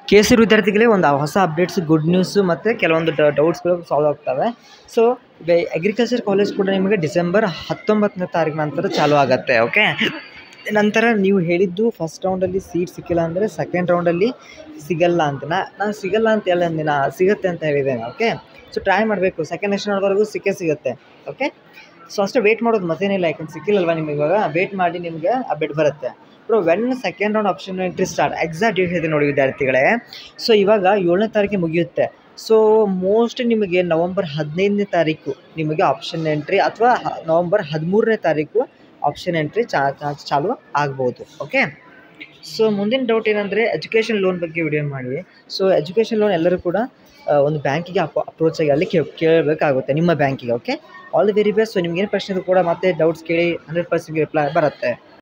K C ವಿದ್ಯಾರ್ಥಿಗಳಿಗೆ ಒಂದು ಹೊಸ ಅಪ್ಡೇಟ್ಸ್ ಗುಡ್ ನ್ಯೂಸು ಮತ್ತು ಕೆಲವೊಂದು ಡೌಟ್ಸ್ಗಳು ಸಾಲ್ವ್ ಆಗ್ತವೆ ಸೊ ಅಗ್ರಿಕಲ್ಚರ್ ಕಾಲೇಜ್ ಕೂಡ ನಿಮಗೆ ಡಿಸೆಂಬರ್ ಹತ್ತೊಂಬತ್ತನೇ ತಾರೀಕು ನಂತರ ಚಾಲೂ ಆಗುತ್ತೆ ಓಕೆ ನಂತರ ನೀವು ಹೇಳಿದ್ದು ಫಸ್ಟ್ ರೌಂಡಲ್ಲಿ ಸೀಟ್ ಸಿಕ್ಕಿಲ್ಲ ಅಂದರೆ ಸೆಕೆಂಡ್ ರೌಂಡಲ್ಲಿ ಸಿಗಲ್ಲ ಅಂತ ನಾ ನಾನು ಸಿಗಲ್ಲ ಅಂತ ಹೇಳಿ ಅಂದಿನ ಸಿಗುತ್ತೆ ಅಂತ ಹೇಳಿದ್ದೇನೆ ಓಕೆ ಸೊ ಟ್ರೈ ಮಾಡಬೇಕು ಸೆಕೆಂಡ್ ನ್ಯಾಷನಲ್ವರೆಗೂ ಸಿಕ್ಕೇ ಸಿಗುತ್ತೆ ಓಕೆ ಸೊ ಅಷ್ಟೇ ವೇಟ್ ಮಾಡೋದು ಮತ್ತೇನಿಲ್ಲ ಯಾಕಂದ್ರೆ ಸಿಕ್ಕಿಲ್ಲಲ್ವ ನಿಮಗೆ ಇವಾಗ ವೇಟ್ ಮಾಡಿ ನಿಮಗೆ ಅಪ್ಡೇಟ್ ಬರುತ್ತೆ bro when second round option entry start exact date ಇದೆ ನೋಡಿ ವಿದ್ಯಾರ್ಥಿಗಳೇ ಸೊ ಇವಾಗ ಏಳನೇ ತಾರೀಕಿಗೆ ಮುಗಿಯುತ್ತೆ ಸೊ ಮೋಸ್ಟ್ ನಿಮಗೆ ನವಂಬರ್ ಹದಿನೈದನೇ ತಾರೀಕು ನಿಮಗೆ ಆಪ್ಷನ್ ಎಂಟ್ರಿ ಅಥವಾ ನವಂಬರ್ ಹದಿಮೂರನೇ ತಾರೀಕು ಆಪ್ಷನ್ ಎಂಟ್ರಿ ಚಾ ಚಾ- ಚಾಲು ಆಗ್ಬೋದು ಓಕೆ ಸೊ ಮುಂದಿನ ಡೌಟ್ ಏನಂದರೆ ಎಜುಕೇಷನ್ ಲೋನ್ ಬಗ್ಗೆ ವಿಡಿಯೋ ಮಾಡಿ ಸೊ ಎಜುಕೇಷನ್ ಲೋನ್ ಎಲ್ಲರೂ ಕೂಡ ಆ, ಒಂದು ಬ್ಯಾಂಕಿಗೆ ಅಪ್ ಅಪ್ರೋಚ್ ಆಗಿ ಅಲ್ಲಿ ಕೇ ಕೇಳಬೇಕಾಗುತ್ತೆ ನಿಮ್ಮ ಬ್ಯಾಂಕಿಗೆ okay all the very best so ನಿಮ್ಗೆ ಏನು ಪ್ರಶ್ನೆ ಇದ್ರೂ ಕೂಡ ಮತ್ತೆ ಡೌಟ್ಸ್ ಕೇಳಿ ಹಂಡ್ರೆಡ್ ಪರ್ಸೆಂಟ್ ರಿಪ್ಲೈ ಬರುತ್ತೆ